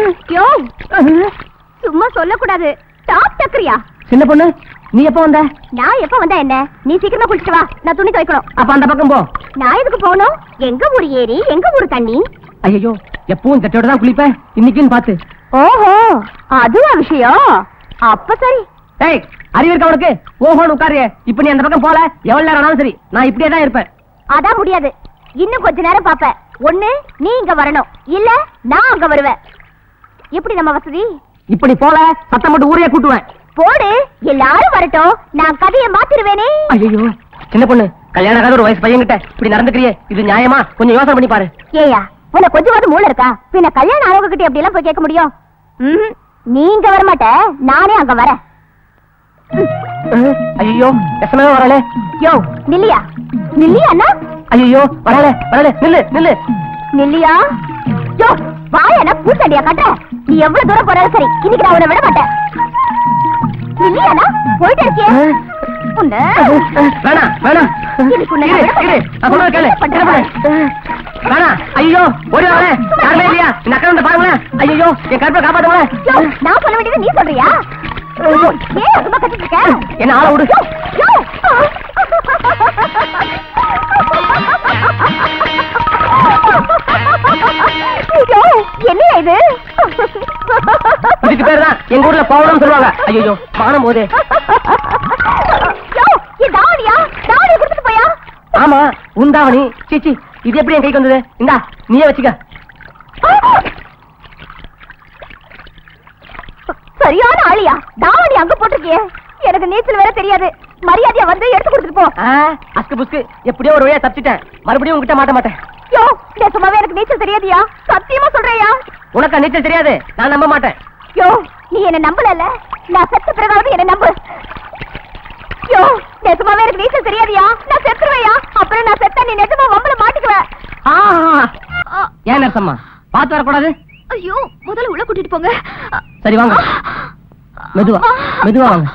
யோ சும்மா சொல்லக்கூடாது டாப் டக்கரியா சின்ன பொண்ணு நீ எப்ப வந்த நான் எப்ப வந்தா என்ன நீ சீக்கிரமா குளிச்சிட்டு வா நான் துணி துவைக்கணும் அப்ப அந்த பக்கம் போ நான் எதுக்கு போகணும் எங்க ஊர் ஏரி எங்க ஊர் தண்ணி ஐயோ எப்பவும் சட்டையோட தான் குளிப்பேன் இன்னைக்குன்னு பார்த்து ஓஹோ அதுவா விஷயம் அப்ப சரி ஏய் அறிவு இருக்க உனக்கு ஓஹோன்னு உட்காரு இப்ப நீ அந்த பக்கம் போல எவ்வளவு நேரம் ஆனாலும் சரி நான் இப்படியே தான் இருப்பேன் அதான் முடியாது இன்னும் கொஞ்ச நேரம் பாப்பேன் ஒண்ணு நீ இங்க வரணும் இல்ல நான் அங்க வருவேன் எப்படி நம்ம வசதி இப்படி போல சத்தம் போட்டு ஊரையே கூட்டுவேன் போடு எல்லாரும் வரட்டும் நான் கதையை மாத்திருவேனே ஐயோ சின்ன பொண்ணு கல்யாணம் ஆகாத ஒரு வயசு பையன்கிட்ட இப்படி நடந்துக்கிறியே இது நியாயமா கொஞ்சம் யோசனை பண்ணி பாரு ஏயா உனக்கு கொஞ்சமாவது மூளை இருக்கா பின்ன கல்யாணம் ஆரோக்கிய கிட்ட எப்படி எல்லாம் போய் கேட்க முடியும் ம்ஹும். நீங்க வரமாட்ட நானே அங்க வரேன் ஐயோ எசமே வரல யோ நில்லியா நில்லியா அண்ணா ஐயோ வரல வரல நில்லு நில்லு நில்லியா யோ வாயனா பூசண்டியா காட்ட நீ எவ்வளவு தூரம் போறாலும் சரி இன்னைக்கு நான் உன்னை விட மாட்டேன் நில்லியாண்ணா போயிட்டு இருக்கியே உன்னை வேணாம் வேணாம் இதுக்கு உன்னை இரு, நான் விட இரு, நான் சொல்றதை கேளு. பண்றேன். என்ன பண்ணு? வேணாம் ஐயோ ஓடி வரேன் யாருமே இல்லையா இந்த அக்கா வந்து பாருங்களேன் ஐயோ என் கருப்பை காப்பாத்துங்களேன் யோ, நான் சொல்ல வேண்டியது நீ சொல்றியா யோ, ஏன் சும்மா கத்திட்டு இருக்க என்ன ஆள விடு யோ! ஐயோ, என்னையா இது இதுக்கு பேர் தான் எங்க ஊர்ல பவுனம் சொல்லுவாங்க ஐயோ காணும் போது யோ, என் தாவணியா தாவணியை கொடுத்துட்டு போயா ஆமா உண்டாவணி சீச்சி இது எப்படி என் கைக்கு வந்தது இந்தா நீயே வச்சுக்க சரியான ஆளியா தாவணி அங்க போட்டிருக்கியே எனக்கு நீச்சல் வேற தெரியாது மரியாதையா வந்து எடுத்து கொடுத்துட்டு போ ஆ, அஸ்கு புஸ்கு எப்படியோ ஒரு வழியா தப்பிச்சிட்டேன் மறுபடியும் உங்ககிட்ட மாட்ட மாட்டேன் யோ நிஜமாவே எனக்கு நீச்சல் தெரியாதியா சத்தியமா சொல்றேயா உனக்கு நீச்சல் தெரியாது நான் நம்ப மாட்டேன் யோ நீ என்ன நம்பலல நான் செத்த பிறகாவது என்ன நம்பு யோ நிஜமாவே எனக்கு நீச்சல் தெரியாதியா நான் செத்துருவேயா அப்புறம் நான் செத்தா நீ நிஜமா வம்பல மாட்டிக்குவேன் ஆ, ஏன் நரசம்மா பார்த்து வரக்கூடாது ஐயோ முதல்ல உள்ள கூட்டிட்டு போங்க சரி வாங்க மெதுவா மெதுவா வாங்க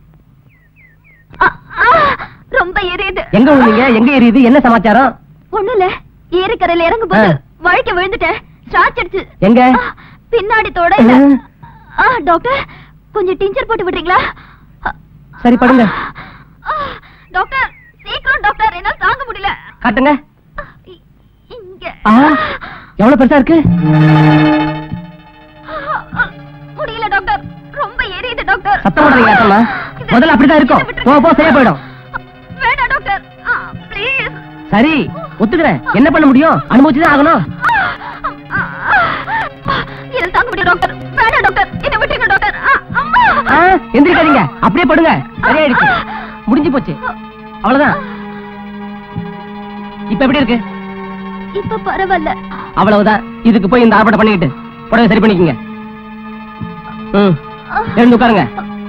ரொம்ப எரியுது எங்க விழுந்தீங்க எங்க எரியுது என்ன சமாச்சாரம் ஒண்ணு இல்ல ஏரிக்கரையில இறங்கும் போது வழுக்க விழுந்துட்டேன் ஸ்டார்ச் அடிச்சு எங்க ஆ, பின்னாடி தொட இல்ல ஆ, டாக்டர் கொஞ்சம் டிஞ்சர் போட்டு விடுறீங்களா ஆ, சரி படுங்க ஆ, டாக்டர் சீக்கிரம் டாக்டர் என்னால தாங்க முடியல காட்டுங்க ஆ, இ- இங்க ஆ, எவ்வளவு பெருசா இருக்கு ஆ, ஆ, முடியல டாக்டர் ரொம்ப எரியுது டாக்டர் சத்தம் போடாதீங்க நரசம்மா முதல்ல அப்படிதான் இருக்கும் போ போ சரியா போயிடும் வேண்டாம் டாக்டர் ப்ளீஸ் சரி ஒத்துக்கிறேன் என்ன பண்ண முடியும் அனுபவிச்சுதான் ஆகணும் என்னால தாங்க முடியும் டாக்டர் வேண்டாம் டாக்டர் என்ன விட்டுருங்க டாக்டர் ஆ, அம்மா ஆ, எந்திரிக்காதீங்க அப்படியே படுங்க சரியாயிடுச்சு முடிஞ்சு போச்சு அவ்வளவுதான் இப்ப எப்படி இருக்கு இப்ப பரவாயில்ல அவ்வளவுதான் இதுக்கு போய் இந்த ஆர்ப்பாட்டம் பண்ணிக்கிட்டு புடவை சரி பண்ணிக்கங்க ம் எழுந்து உட்காருங்க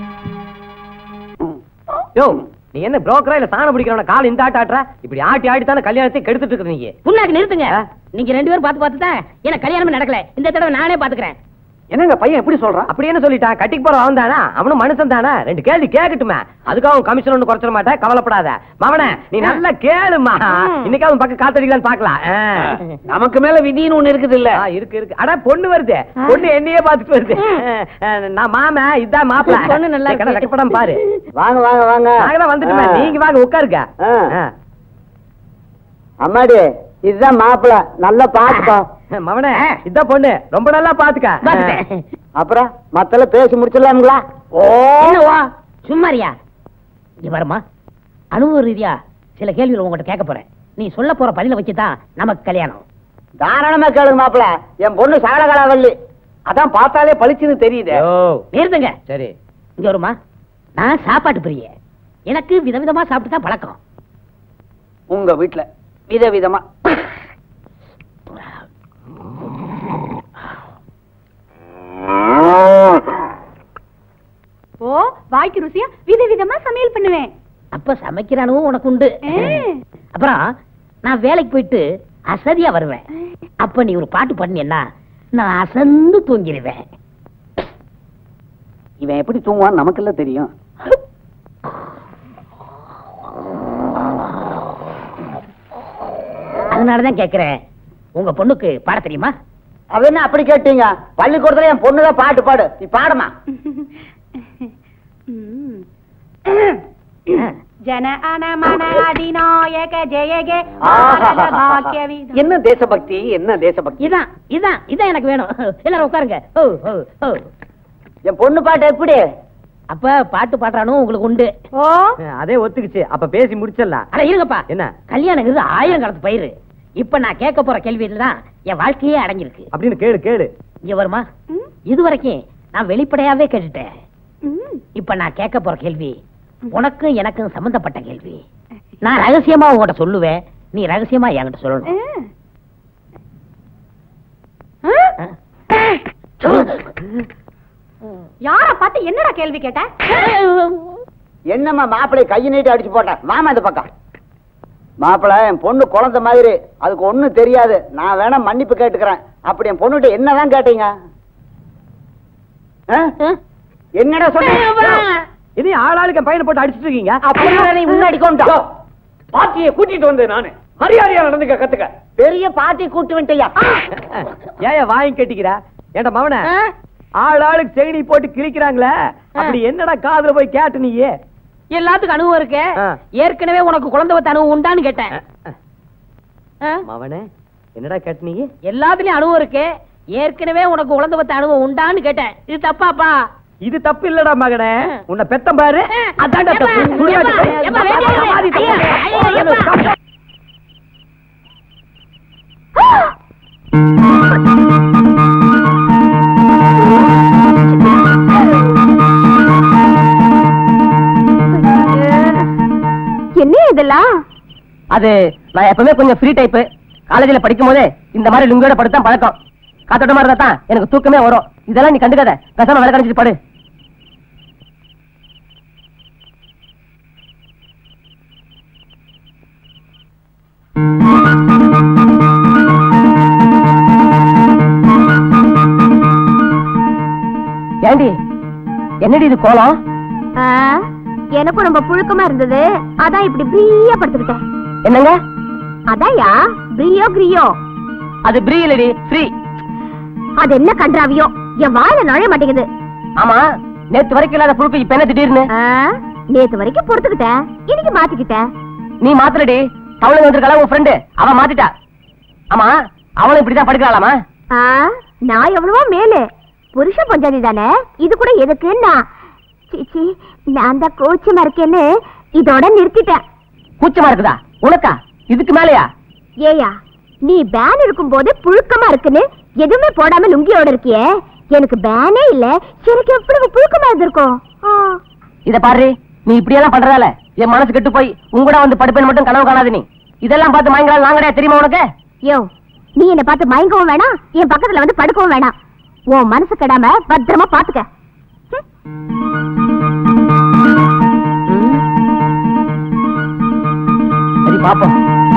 யோ நீ என்ன புரோக்கரா இல்ல சாணம் பிடிக்கிறவன கால் இந்த ஆட்ட ஆட்டுற இப்படி ஆட்டி ஆட்டி தானே கல்யாணத்தை கெடுத்துட்டு இருக்க நீங்க புண்ணாக்கு நிறுத்துங்க நீங்க ரெண்டு பேரும் பார்த்து பார்த்து தான் எனக்கு கல்யாணமே நடக்கல இந்த தடவை நானே பாத்துக்கிறேன் என்னங்க பையன் எப்படி சொல்றான் அப்படி என்ன சொல்லிட்டான் கட்டிக்கு போற அவன் தானே அவனும் மனுஷன் தானே ரெண்டு கேள்வி கேட்கட்டுமே அதுக்காக அவன் கமிஷன் ஒண்ணு குறைச்சிட மாட்டேன் கவலைப்படாத மவனே நீ நல்லா கேளுமா இன்னைக்கு அவன் பக்கம் காத்தடிக்கலான்னு பாக்கலாம் நமக்கு மேல விதின்னு ஒண்ணு இருக்குது இல்ல இருக்கு இருக்கு அட பொண்ணு வருது பொண்ணு என்னையே பாத்துட்டு வருது அஹ், நான் மாமா இதான் மாப்பிள பொண்ணு நல்லா இருக்கு. வெக்கப்படாம பாரு வாங்க வாங்க வாங்க நாங்க தான் வந்துட்டுமே நீங்க வாங்க உட்காருங்க ஆ. ஆ. அம்மாடி இதுதான் மாப்பிள நல்லா பாத்துக்கோ மவனே இதான் பொண்ணு ரொம்ப நல்லா பாத்துக்க பாத்துட்டேன். அப்புறம் மத்தல பேசி முடிச்சிடலாம்ங்களா என்னவா சும்மாரியா இங்க வருமா அனுபவ ரீதியா சில கேள்விகள் உங்ககிட்ட கேட்க போறேன் நீ சொல்ல போற பதில வச்சுதான் நமக்கு கல்யாணம் தாராளமா கேளுங்க மாப்பிள என் பொண்ணு சகலகலாவல்லி அதான் பார்த்தாலே பளிச்சுன்னு தெரியுது ஓ நிறுத்துங்க சரி இங்க வருமா நான் சாப்பாட்டு பிரிய எனக்கு விதவிதமா சாப்பிட்டு தான் பழக்கம் உங்க வீட்டுல விதவிதமா ஓ வாய்க்கு ருசியா விதவிதமா சமையல் பண்ணுவேன் அப்ப சமைக்கிற அனுபவம் உனக்கு உண்டு அப்புறம் நான் வேலைக்கு போயிட்டு அசதியா வருவேன் அப்ப நீ ஒரு பாட்டு பண்ணியன்னா நான் அசந்து தூங்கிடுவேன் இவன் எப்படி தூங்குவான்னு நமக்கெல்லாம் தெரியும் அதனாலதான் கேக்குறேன் உங்க பொண்ணுக்கு பாட தெரியுமா அது என்ன அப்படி கேட்டீங்க பள்ளிக்கூடத்துல என் பொண்ணுதான் பாட்டு பாடு நீ பாடுமா ஜன அனமன அதிநாயக ஜெயகே என்ன தேசபக்தி என்ன தேசபக்தி இதான் இதான் இதான் எனக்கு வேணும் எல்லாரும் உட்காருங்க ஓ ஓ ஓ என் பொண்ணு பாட்டு எப்படி அப்ப பாட்டு பாடுறானும் உங்களுக்கு உண்டு ஓ அதே ஒத்துக்குச்சு அப்ப பேசி முடிச்சிடலாம் அட இருங்கப்பா என்ன கல்யாணங்கிறது ஆயிரம் காலத்து பயிர் இப்ப நான் கேட்க போற கேள்வியில தான் என் வாழ்க்கையே அடங்கியிருக்கு அப்படின்னு கேளு கேளு இங்க வருமா ம், இது வரைக்கும் நான் வெளிப்படையாவே கேட்டுட்டேன் ம். இப்ப நான் கேட்க போற கேள்வி உனக்கும் எனக்கும் சம்பந்தப்பட்ட கேள்வி நான் ரகசியமா உன்கிட்ட சொல்லுவேன் நீ ரகசியமா என்கிட்ட சொல்லணும் ஆ? ஆ? யார பார்த்து என்னடா கேள்வி கேட்ட என்னம்மா மாப்பிள்ளை கையை நீட்டி அடிச்சு போட்டேன் மாமா இந்த பக்கம் மாப்பிள்ளை என் பொண்ணு குழந்தை மாதிரி அதுக்கு ஒண்ணும் தெரியாது நான் வேணா மன்னிப்பு கேட்டுக்கிறேன் அப்படி என் பொண்ணுகிட்ட என்னதான் கேட்டீங்க ஆ? என்னடா சொன்ன இது ஆளாளுக்கு என் பையனை போட்டு அடிச்சிட்டு இருக்கீங்க அப்படியே நீ முன்னாடி கொண்டா பாட்டியை கூட்டிட்டு வந்தேன் நானு மரியாதையா நடந்துக்க கத்துக்க பெரிய பாட்டி கூட்டு வந்துட்டியா ஏன் வாங்கி கட்டிக்கிற ஏன்டா மவன ஆ? ஆள் ஆளுக்கு செயினி போட்டு கிழிக்கிறாங்களே அப்படி என்னடா காதுல போய் கேட்டு நீ எல்லாத்துக்கும் அனுபவம் இருக்கு ஆ. ஏற்கனவே உனக்கு குழந்தை பத்த அனுபவம் உண்டான்னு கேட்டேன் ஆ? மவனே என்னடா கேட்டு நீ எல்லாத்துலயும் அனுபவம் இருக்கு ஏற்கனவே உனக்கு குழந்தை பத்த அனுபவம் உண்டான்னு கேட்டேன் இது தப்பாப்பா இது தப்பு இல்லடா மகனே உன்னை பெத்தம் பாரு ஆ. அதான்டா ஏப்பா, தப்பு சுடுகாட்டு ஏப்பா, போய் ஏப்பா, வேண்டிய வேலை. ஆதி தப்பு. ஐயா, ஐயா, ஏப்பா. என்ன இதெல்லாம் அது நான் எப்பவுமே கொஞ்சம் ஃப்ரீ டைப் காலேஜ்ல படிக்கும் போதே இந்த மாதிரி லுங்கியோட படுத்தான் பழக்கம் காத்தோட்டமா இருந்தா தான் எனக்கு தூக்கமே வரும் இதெல்லாம் நீ கண்டுக்காத பேசாம வேலை கிடைச்சிட்டு படு ஏண்டி என்னடி இது கோலம் ஆ, எனக்கும் ரொம்ப புழுக்கமா இருந்தது அதான் இப்படி ஃப்ரீயா படுத்துக்கிட்டேன் என்னங்க அதான்யா பிரியோ கிரியோ அது பிரீ இல்லடி ஃப்ரீ அது என்ன கன்றாவியோ என் வாயில நுழைய மாட்டேங்குது ஆமா நேத்து வரைக்கும் இல்லாத புழுக்கு இப்ப என்ன திடீர்னு ஆ, நேத்து வரைக்கும் பொறுத்துக்கிட்டேன் இன்னைக்கு மாத்திக்கிட்டேன் நீ மாத்தலடி அவளுங்க வந்திருக்காளா உன் ஃப்ரெண்டு அவ மாத்திட்டா ஆமா அவளும் இப்படிதான் படுக்கிறாளாமா ஆ, நான் எவ்வளவோ மேலு புருஷ பஞ்சாதி தானே இது கூட எதுக்குன்னா சீச்சி நான் தான் கோச்சமா இருக்கேன்னு இதோட நிறுத்திட்டேன் கூச்சமா இருக்குதா உனக்கா இதுக்கு மேலயா ஏயா நீ பேன் இருக்கும் போது புழுக்கமா இருக்குன்னு எதுவுமே போடாம லுங்கியோட இருக்கியே எனக்கு பேனே இல்ல எனக்கு எப்படி புழுக்கமா இருந்திருக்கும் ஆ. இத பாரு நீ இப்படியெல்லாம் பண்றதால என் மனசு கெட்டு போய் உங்கூட வந்து படுப்பேன் மட்டும் கனவு காணாது நீ இதெல்லாம் பார்த்து மயங்கலாம் நான் கிடையாது தெரியுமா உனக்கு யோ நீ என்ன பார்த்து மயங்கவும் வேணாம் என் பக்கத்துல வந்து படுக்கவும் வேணாம் உன் மனசு கெடாம பத்திரமா பாத்துக்க ம். சரி பாப்போம்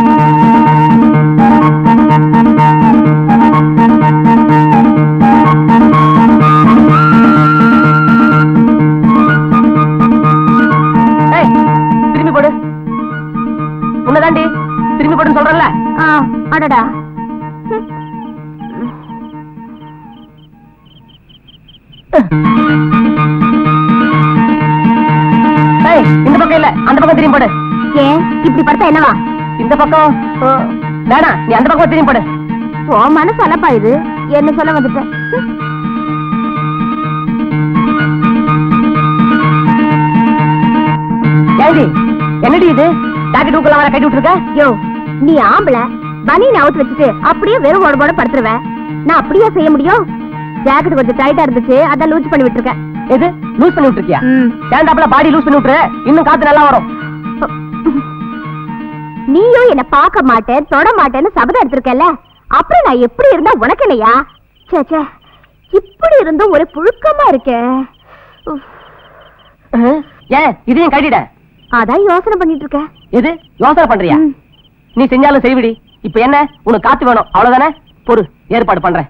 ஏய், திரும்பி போடு உன்னதாண்டி திரும்பி போடுன்னு சொல்றேன்ல ஆ, அடடா ம். ஏய், இந்த பக்கம் இல்ல அந்த பக்கம் திரும்பி போடு ஏன் இப்படி படுத்தா என்னவா இந்த பக்கம் ஆ, வேணாம் நீ அந்த பக்கம் திரும்பி போடு உன் மனசு அலப்பா இது என்ன சொல்ல வந்துட்டேன் ம். ஏண்டி என்னடி இது ஜாக்கெட் ஊக்கெல்லாம் வேற கட்டி விட்டுருக்க யோ நீ ஆம்பளை பனியன் அவுத்து வச்சுட்டு அப்படியே வெறும் உடம்போட படுத்துருவேன் நான் அப்படியே செய்ய முடியும் ஜாக்கெட் கொஞ்சம் டைட்டா இருந்துச்சு அதான் லூஸ் பண்ணி விட்டுருக்கேன் எது லூஸ் பண்ணி விட்டுருக்கியா ம். சேர்ந்தாப்புல பாடி லூஸ் பண்ணி விட்டுரு இன்னும் காத்து நல்லா வரும் நீயும் என்ன பார்க்க மாட்டேன் தொட மாட்டேன்னு சபதம் எடுத்திருக்கல அப்புறம் நான் எப்படி இருந்தா உனக்கு இல்லையா ச்சே ச்சே இப்படி இருந்தும் ஒரு புழுக்கமா இருக்கே உஃப். ஏன் இதையும் கட்டிட அதான் யோசனை பண்ணிட்டு இருக்கேன் எது யோசனை பண்றியா ம். நீ செஞ்சாலும் செய்விடி இப்ப என்ன உனக்கு காத்து வேணும் அவ்வளவுதானே பொறு ஏற்பாடு பண்றேன்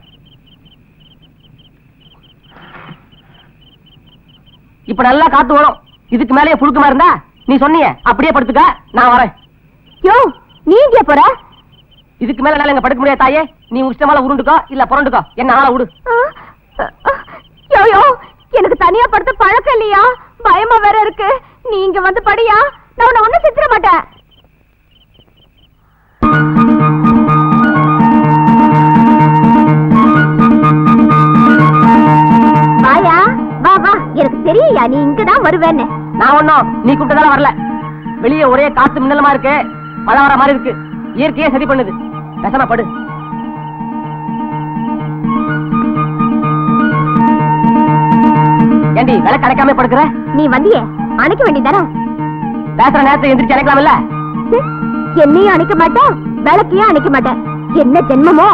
இப்ப நல்லா காத்து வேணும் இதுக்கு மேலயே புழுக்கமா இருந்தா நீ சொன்னியே அப்படியே படுத்துக்க நான் வரேன் யோ நீ எங்கே போற இதுக்கு மேல என்னால இங்க படுக்க முடியாது தாயே நீ உஷ்டமால உருண்டுக்கோ இல்ல புரண்டுக்கோ என்ன ஆள விடு யோயோ எனக்கு தனியா படுத்த பழக்கம் இல்லையா பயமா வேற இருக்கு நீ இங்க வந்து படியா நான் உன்னை ஒண்ணும் செத்துற மாட்டேன் வாயா வா வா எனக்கு தெரியுயா நீ இங்கதான் வருவேன்னு நான் ஒண்ணும் நீ கூப்பிட்டதால வரல வெளியே ஒரே காத்து மின்னலமா இருக்கு மழை வர மாதிரி இருக்கு இயற்கையே சரி பண்ணுது பேசாம படு ஏண்டி விளக்கு அடைக்காம படுக்கிற நீ வந்தியே அணைக்க வேண்டியதானே பேசுற நேரத்தை எந்திரிச்சு அடைக்கலாம்ல என்னையும் அணைக்க மாட்டேன் விளக்கையும் அணைக்க மாட்டேன் என்ன ஜென்மமோ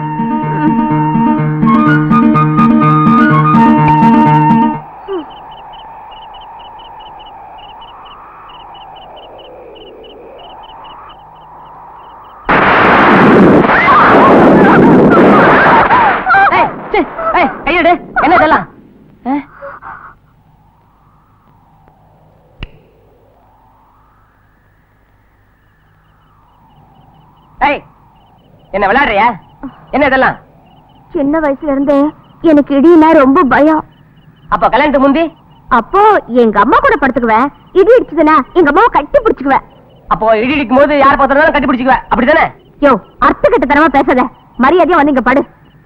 ஏய், சீ, ஏய், கையெடு என்ன இதெல்லாம் ஆ? ஏய் என்ன விளையாடுறியா என்ன இதெல்லாம் சின்ன வயசுல இருந்தே எனக்கு இடினா ரொம்ப பயம் அப்ப கல்யாணத்துக்கு முந்தி அப்போ எங்க அம்மா கூட படுத்துக்குவேன் இடி இடிச்சதுன்னா எங்க அம்மாவை கட்டி பிடிச்சுக்குவேன் அப்போ இடி இடிக்கும் போது யார் பார்த்தாலும் கட்டி பிடிச்சிக்குவ அப்படிதானே யோ அர்த்த கட்டத்தனமா பேசாத மரியாதையா வந்து இங்க படு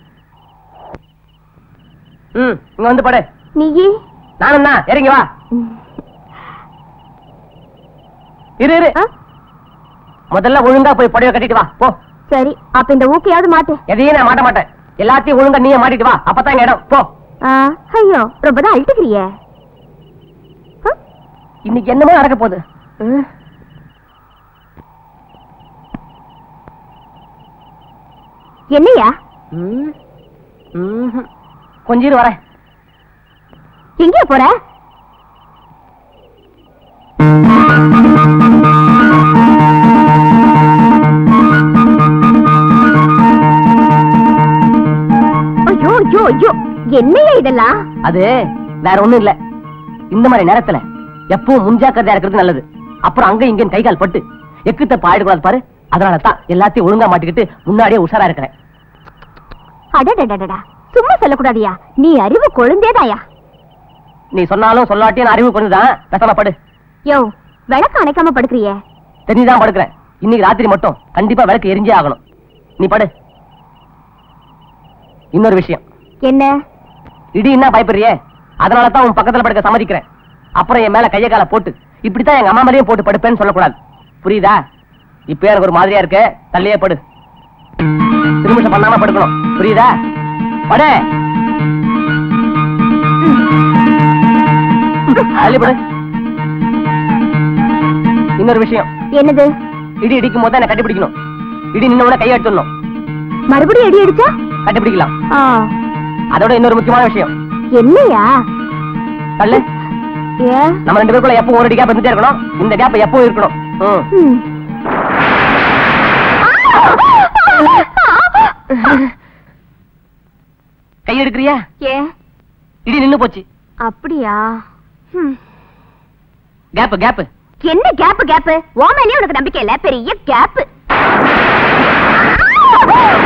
ம் இங்க வந்து படு நீயே நானும் தான் இறங்கி வா இரு இரு ஆ? முதல்ல ஒழுங்கா போய் புடவை கட்டிட்டு வா போ சரி அப்ப இந்த ஊக்கையாவது மாட்டு எதையும் நான் மாட்ட மாட்டேன் எல்லாத்தையும் ஒழுங்கா நீயே மாட்டிட்டு வா அப்பதான் எங்க இடம் போ ஆ, ஐயோ ரொம்ப தான் அழுட்டுக்கிறியே ஆ? இன்னைக்கு என்னமோ நடக்க போகுது ம். என்னையா ம். ம்ஹும். கொஞ்சம் இரு வரேன் எங்கேயா போற ஐயோ ஐயோ ஐயோ என்னையா இதெல்லாம் அது வேற ஒண்ணும் இல்ல இந்த மாதிரி நேரத்துல எப்பவும் முன்ஜாக்கிரதையா இருக்கிறது நல்லது அப்புறம் அங்க இங்க கை கால் பட்டு எக்குத்த பாயிடக்கூடாது பாரு அதனால தான் எல்லாத்தையும் ஒழுங்கா மாட்டிக்கிட்டு முன்னாடியே உஷாரா இருக்கிறேன் அடடடடடா சும்மா சொல்லக்கூடாதியா நீ அறிவு கொழுந்தேதாயா நீ சொன்னாலும் சொல்லாட்டியும் நான் அறிவு கொண்டுதான் பேசாம படு யோ விளக்கு அணைக்காம படுக்கிறியே தெரிஞ்சுதான் படுக்கிறேன் இன்னைக்கு ராத்திரி மட்டும் கண்டிப்பா விளக்கு எரிஞ்சே ஆகணும் நீ படு இன்னொரு விஷயம் என்ன இடி என்ன பயப்படுறியே அதனால தான் உன் பக்கத்துல படுக்க சம்மதிக்கிறேன் அப்புறம் என் மேல கைய கால போட்டு இப்படித்தான் எங்க அம்மா மேலேயும் போட்டு படுப்பேன்னு சொல்லக்கூடாது புரியுதா இப்ப எனக்கு ஒரு மாதிரியா இருக்கு தள்ளியே படு திருமிஷம் பண்ணாம படுக்கணும் புரியுதா படு தள்ளி படு இன்னொரு விஷயம் என்னது இடி இடிக்கும் போது என்ன கட்டிப்பிடிக்கணும் இடி நின்ன உடனே கையை எடுத்துடணும் மறுபடியும் அடி அடிச்சா கட்டிப்பிடிக்கலாம் ஆ, அதோட இன்னொரு முக்கியமான விஷயம் என்னையா தள்ளு ஏன் நம்ம ரெண்டு பேருக்குள்ள எப்பவும் ஒரு கேப் இருந்துட்டே இருக்கணும் இந்த கேப் எப்பவும் இருக்கணும் ம். ம். கை எடுக்கிறியா ஏன் இடி நின்னு போச்சு அப்படியா ம். கேப் கேப் என்ன கேப் கேப் ஓ மேலயே உனக்கு நம்பிக்கை இல்ல பெரிய கேப்